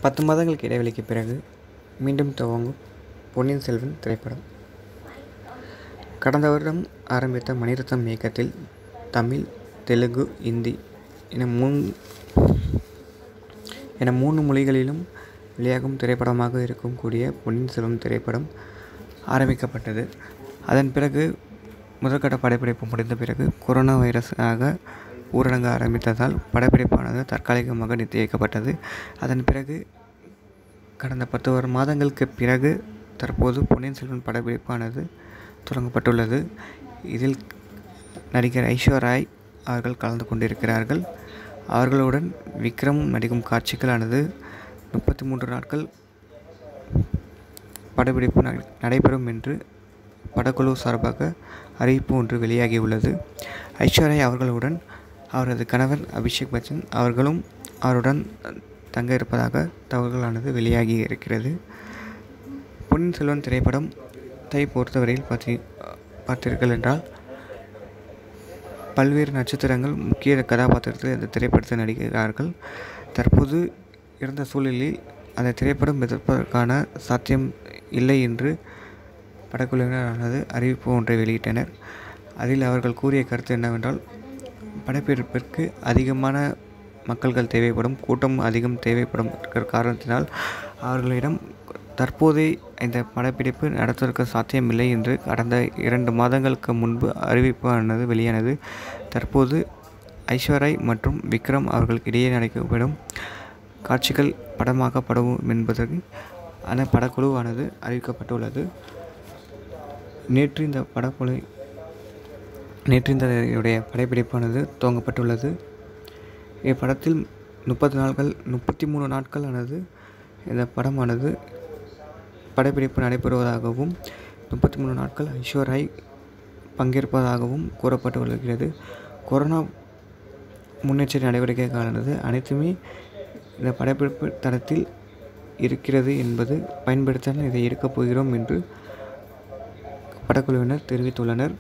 பத்து மாதங்களுக்கு இடைவெளிக்கு பிறகு மீண்டும் துவங்கும் பொன்னியின் செல்வன் திரைப்படம் கடந்த வருடம் ஆரம்பித்த மணிரத்னம் இயக்கத்தில் தமிழ் தெலுங்கு இந்தி என மூன் என மூணு மொழிகளிலும் வெளியாகும் திரைப்படமாக இருக்கும் கூடிய பொன்னியின் செல்வன் திரைப்படம் ஆரம்பிக்கப்பட்டது அதன் பிறகு முதற்கட்ட படப்பிடிப்பு முடிந்த பிறகு கொரோனா வைரஸாக ஊரடங்கு ஆரம்பித்ததால் படப்பிடிப்பானது தற்காலிகமாக நிறுத்தி வைக்கப்பட்டது அதன் பிறகு கடந்த பத்து ஒரு மாதங்களுக்கு பிறகு தற்போது பொன்னியின் செல்வன் படப்பிடிப்பானது தொடங்கப்பட்டுள்ளது இதில் நடிகர் ஐஸ்வர்யாய் அவர்கள் கலந்து கொண்டிருக்கிறார்கள் அவர்களுடன் விக்ரம் நடிக்கும் காட்சிகளானது முப்பத்தி மூன்று நாட்கள் படப்பிடிப்பு நடைபெறும் என்று படக்குழு சார்பாக அறிவிப்பு ஒன்று வெளியாகியுள்ளது ஐஸ்வர்யா அவர்களுடன் அவரது கணவர் அபிஷேக் பச்சன் அவர்களும் அவருடன் தங்க இருப்பதாக தகவல்களானது வெளியாகி இருக்கிறது பொன்னியின் செல்வன் திரைப்படத்தை பொறுத்தவரையில் பார்த்தி பார்த்தீர்கள் என்றால் பல்வேறு நட்சத்திரங்கள் முக்கிய கதாபாத்திரத்தில் இந்த திரைப்படத்தில் நடிக்கிறார்கள் தற்போது இருந்த சூழலில் அந்த திரைப்படம் எதிர்ப்பதற்கான சாத்தியம் இல்லை என்று படக்குழுவினரானது அறிவிப்பு ஒன்றை வெளியிட்டனர் அதில் அவர்கள் கூறிய கருத்து என்னவென்றால் படப்பிடிப்பிற்கு அதிகமான மக்கள்கள் தேவைப்படும் கூட்டம் அதிகம் தேவைப்படும் இருக்கிற காரணத்தினால் அவர்களிடம் தற்போதே இந்த படப்பிடிப்பு நடத்துவதற்கு சாத்தியமில்லை என்று கடந்த இரண்டு மாதங்களுக்கு முன்பு அறிவிப்பானது வெளியானது தற்போது ஐஸ்வர்யாய் மற்றும் விக்ரம் அவர்களுக்கு இடையே நடைபெறும் காட்சிகள் படமாக்கப்படும் என்பதற்கு அந்த படக்குழுவானது அறிவிக்கப்பட்டுள்ளது நேற்று இந்த படக்குழு நேற்று இந்த உடைய படப்பிடிப்பானது துவங்கப்பட்டுள்ளது இப்படத்தில் முப்பது நாட்கள் முப்பத்தி மூணு நாட்கள் ஆனது இந்த படமானது படப்பிடிப்பு நடைபெறுவதாகவும் முப்பத்தி மூணு நாட்கள் ஐஸ்வர்யாய் பங்கேற்பதாகவும் கூறப்பட்டு வருகிறது கொரோனா முன்னெச்சரிக்கை நடவடிக்கைகளானது அனைத்துமே இந்த படப்பிடிப்பு தளத்தில் இருக்கிறது என்பது பயன்படுத்த இதை எடுக்கப் போகிறோம் என்று படக்குழுவினர் தெரிவித்துள்ளனர்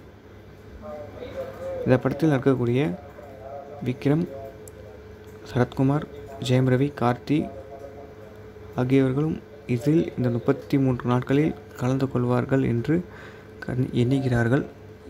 இந்த படத்தில் இருக்கக்கூடிய விக்ரம் சரத்குமார் ஜெயம் ரவி கார்த்தி ஆகியவர்களும் இதில் இந்த முப்பத்தி மூன்று நாட்களில் கலந்து கொள்வார்கள் என்று கண் எண்ணுகிறார்கள்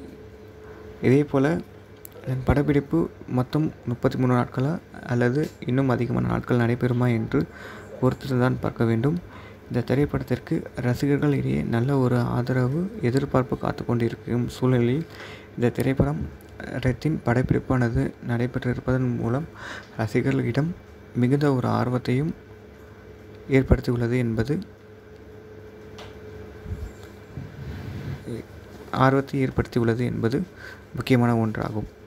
இதே போல் இதன் படப்பிடிப்பு மொத்தம் முப்பத்தி மூணு நாட்களா அல்லது இன்னும் அதிகமான நாட்கள் நடைபெறுமா என்று பொறுத்து தான் பார்க்க வேண்டும் இந்த திரைப்படத்திற்கு ரசிகர்கள் இடையே நல்ல ஒரு ஆதரவு எதிர்பார்ப்பு காத்து கொண்டிருக்கும் சூழலில் இந்த திரைப்படம் ரத்தின் படப்பிடிப்பானது நடைபெற்றிருப்பதன் மூலம் ரசிகர்களிடம் மிகுந்த ஒரு ஆர்வத்தையும் ஏற்படுத்தியுள்ளது என்பது ஆர்வத்தை ஏற்படுத்தியுள்ளது என்பது முக்கியமான ஒன்றாகும்